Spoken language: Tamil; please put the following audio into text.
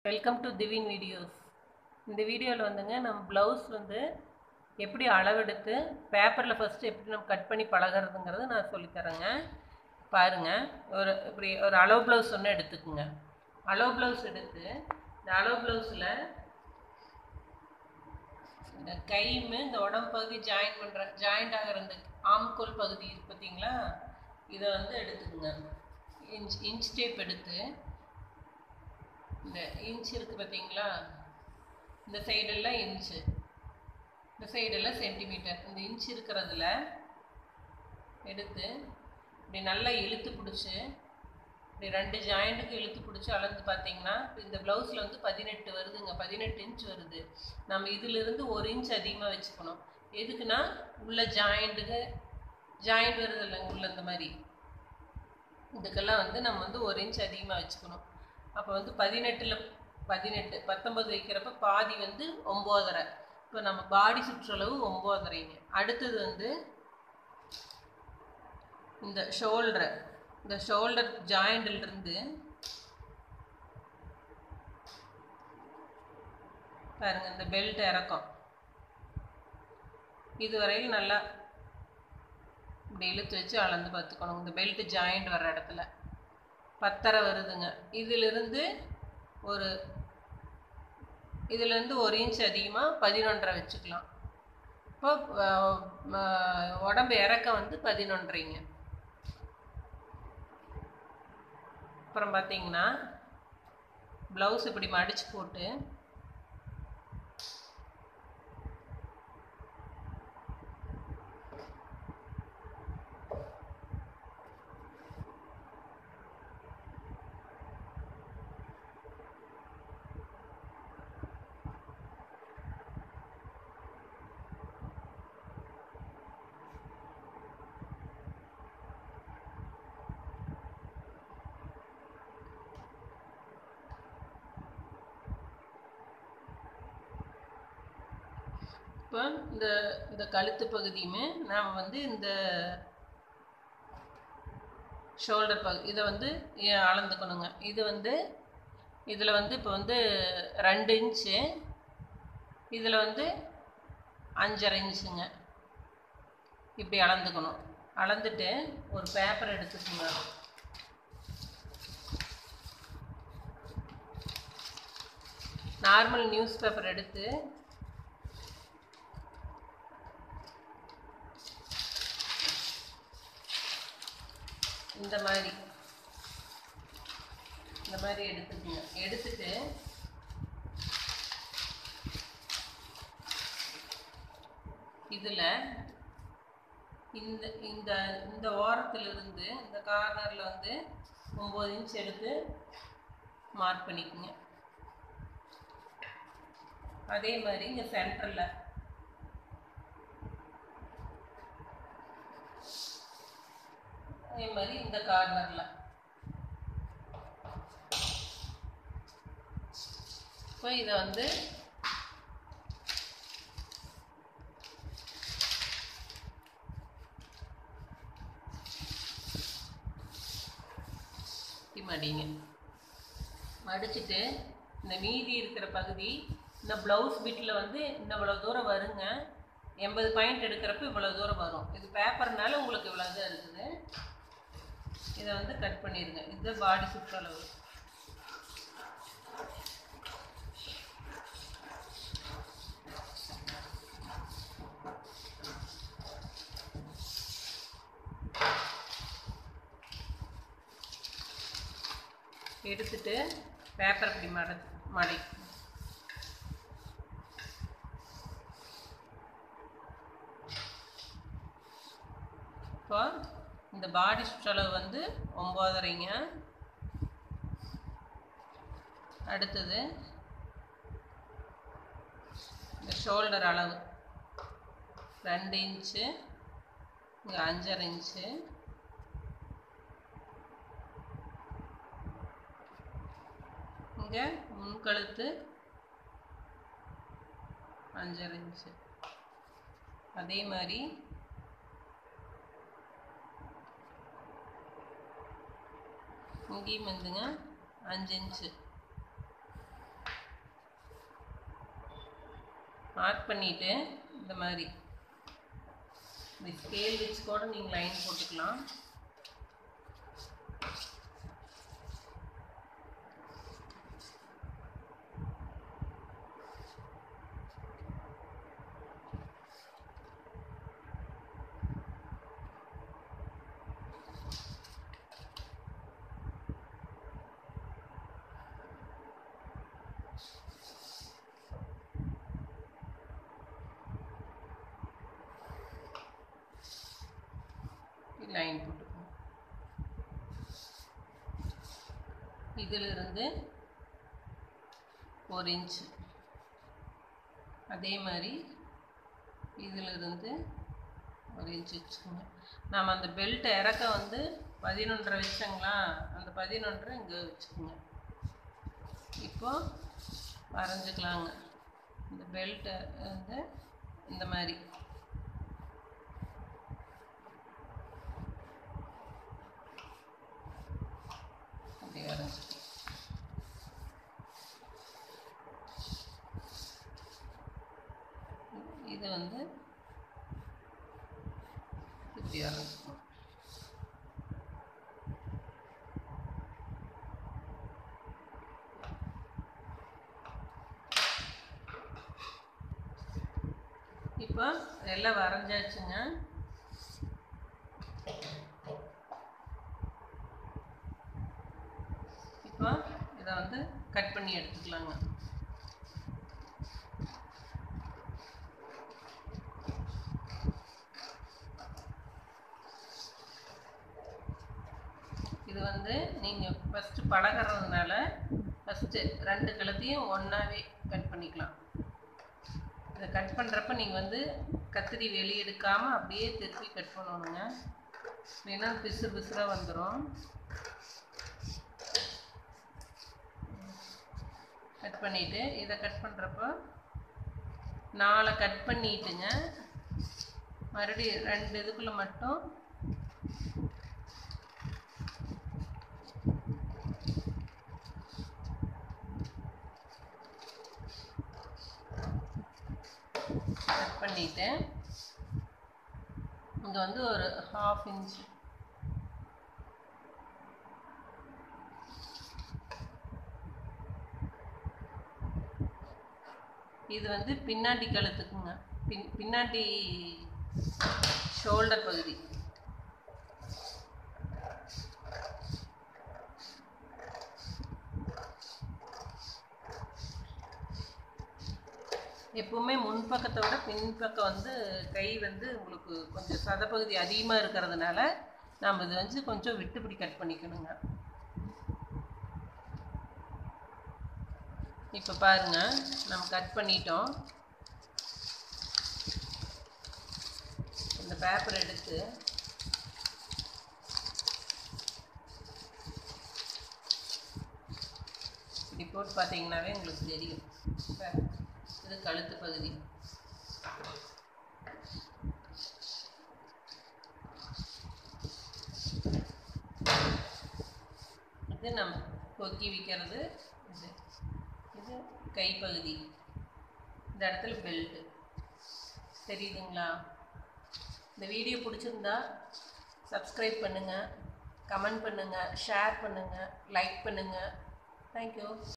வெல்கம் டு திவின் வீடியோஸ் இந்த வீடியோவில் வந்துங்க நம்ம ப்ளவுஸ் வந்து எப்படி அளவெடுத்து பேப்பரில் ஃபஸ்ட்டு எப்படி நம்ம கட் பண்ணி பழகிறதுங்கிறது நான் சொல்லித்தரேங்க பாருங்கள் ஒரு இப்படி ஒரு அளவு ப்ளவுஸ் ஒன்று எடுத்துக்குங்க அளவு ப்ளவுஸ் எடுத்து இந்த அளவு ப்ளவுஸில் இந்த கைமு இந்த உடம்பு பகுதி ஜாயின் பண்ணுற ஜாயிண்ட் ஆகிற இந்த ஆம்கோல் பகுதி இருக்கு பார்த்தீங்களா இதை வந்து எடுத்துக்குங்க இன்ச் இன்ச் டேப் எடுத்து இந்த இன்ச் இருக்குது பார்த்தீங்களா இந்த சைடெல்லாம் இன்ச்சு இந்த சைடெல்லாம் சென்டிமீட்டர் இந்த இன்ச் இருக்கிறதுல எடுத்து இப்படி நல்லா இழுத்து பிடிச்சி இப்படி ரெண்டு ஜாயிண்ட்டுக்கு இழுத்து பிடிச்சி அளந்து பார்த்தீங்கன்னா இந்த ப்ளவுஸில் வந்து பதினெட்டு வருதுங்க பதினெட்டு இன்ச் வருது நம்ம இதிலிருந்து ஒரு இன்ச் அதிகமாக வச்சுக்கணும் எதுக்குன்னா உள்ள ஜாயிண்ட்டுக்கு ஜாயிண்ட் வருது இல்லைங்க உள்ள இந்த மாதிரி இதுக்கெல்லாம் வந்து நம்ம வந்து ஒரு இன்ச் அதிகமாக வச்சுக்கணும் அப்போ வந்து பதினெட்டில் பதினெட்டு பத்தொம்பது வைக்கிறப்ப பாதி வந்து ஒம்போதரை இப்போ நம்ம பாடி சுற்றளவு ஒம்போதரைங்க அடுத்தது வந்து இந்த ஷோல்டர் இந்த ஷோல்டர் ஜாயிண்டிலிருந்து பாருங்க இந்த பெல்ட் இறக்கம் இதுவரையில் நல்லா இப்படி இழுத்து வச்சு அளந்து பார்த்துக்கணும் இந்த பெல்ட் ஜாயிண்ட் வர்ற இடத்துல பத்தரை வருதுங்க இதிலிருந்து ஒரு இதிலேருந்து ஒரு இன்ச் அதிகமாக பதினொன்றரை வச்சுக்கலாம் இப்போ உடம்பு இறக்கம் வந்து பதினொன்றைங்க அப்புறம் பார்த்தீங்கன்னா ப்ளவுஸ் இப்படி மடித்து போட்டு இப்போ இந்த இந்த கழுத்து பகுதியுமே நாம் வந்து இந்த ஷோல்டர் பகுதி இதை வந்து அளந்துக்கணுங்க இது வந்து இதில் வந்து இப்போ வந்து ரெண்டு இன்ச்சு இதில் வந்து அஞ்சரை இன்ச்சுங்க இப்படி அளந்துக்கணும் அளந்துட்டு ஒரு பேப்பர் எடுத்துக்கோங்க நார்மல் நியூஸ் பேப்பர் எடுத்து இந்த மாதிரி இந்த மாதிரி எடுத்துக்கோங்க எடுத்துட்டு இதில் இந்த இந்த இந்த ஓரத்துலேருந்து இந்த கார்னரில் வந்து ஒம்பது இன்ச் எடுத்து மார்க் பண்ணிக்கோங்க அதே மாதிரி இங்கே சென்டரில் அதே மாதிரி இந்த கார்னரில் இப்போ இதை வந்து மடிங்க மடிச்சுட்டு இந்த மீதி இருக்கிற பகுதி இந்த ப்ளவுஸ் பிட்டில் வந்து இந்த இவ்வளோ தூரம் வருங்க எண்பது பாயிண்ட் எடுக்கிறப்ப இவ்வளோ தூரம் வரும் இது பேப்பர்னால உங்களுக்கு இவ்வளோ தான் இருக்குது இதை வந்து கட் பண்ணிடுங்க இது பாடி சுற்றளவு எடுத்துட்டு பேப்பர் இப்படி மட மடை இப்போ இந்த பாடி சுற்றளவு வந்து ஒம்போதரைங்க அடுத்தது இந்த ஷோல்டர் அளவு ரெண்டு இன்ச்சு இங்கே அஞ்சரை இன்ச்சு இங்கே முன்கழுத்து அஞ்சரை இன்ச்சு அதே மாதிரி இங்கேயும் வந்துங்க அஞ்சு இன்ச்சு மார்க் பண்ணிவிட்டு இந்த மாதிரி இந்த ஸ்கேல் வச்சு கூட நீங்கள் லைன் போட்டுக்கலாம் லைன் போட்டுக்கணும் இதிலிருந்து ஒரு இன்ச்சு அதே மாதிரி இதிலிருந்து ஒரு இன்ச் வச்சுக்கோங்க நாம் அந்த பெல்ட் இறக்க வந்து பதினொன்றரை வச்சங்களா அந்த பதினொன்றரை இங்கே வச்சுக்கோங்க இப்போ வரைஞ்சிக்கலாங்க இந்த பெல்ட்டை வந்து இந்த மாதிரி அப்படி வரைஞ்சிக்கலாம் இது வந்து இப்படி வரைஞ்சிக்கணும் இப்போ எல்லாம் வரைஞ்சாச்சுங்க இப்போ இதை வந்து கட் பண்ணி எடுத்துக்கலாங்க இது வந்து நீங்கள் ஃபஸ்ட்டு பழகிறதுனால ஃபஸ்ட்டு ரெண்டு கழுத்தையும் ஒன்றாவே கட் பண்ணிக்கலாம் இதை கட் பண்ணுறப்ப நீங்கள் வந்து கத்திரி வெளியே எடுக்காமல் அப்படியே திருப்பி கட் பண்ணணுங்க இல்லைன்னா பிசு பிசுறாக வந்துடும் கட் பண்ணிவிட்டு இதை கட் பண்ணுறப்போ நாலை கட் பண்ணிட்டுங்க மறுபடியும் ரெண்டு இதுக்குள்ளே மட்டும் கட் பண்ணிவிட்டு இங்கே வந்து ஒரு ஹாஃப் இன்ச் இது வந்து பின்னாடி கழுத்துக்குங்க பின் பின்னாடி ஷோல்டர் பகுதி எப்பவுமே முன்பக்கத்தை விட பின்பக்கம் வந்து கை வந்து உங்களுக்கு கொஞ்சம் சதப்பகுதி அதிகமாக இருக்கிறதுனால நாம் இது வந்து கொஞ்சம் விட்டு இப்படி கட் பண்ணிக்கணுங்க இப்போ பாருங்க நம்ம கட் பண்ணிட்டோம் இந்த பேப்பர் எடுத்து இப்படி போட்டு பார்த்தீங்கன்னாவே உங்களுக்கு தெரியும் இது கழுத்து பகுதி இது நம்ம கொக்கி விற்கிறது இது இது கைப்பகுதி இந்த இடத்துல பெல்ட்டு தெரியுதுங்களா இந்த வீடியோ பிடிச்சிருந்தா சப்ஸ்கிரைப் பண்ணுங்கள் கமெண்ட் பண்ணுங்கள் ஷேர் பண்ணுங்கள் லைக் பண்ணுங்கள் தேங்க்யூ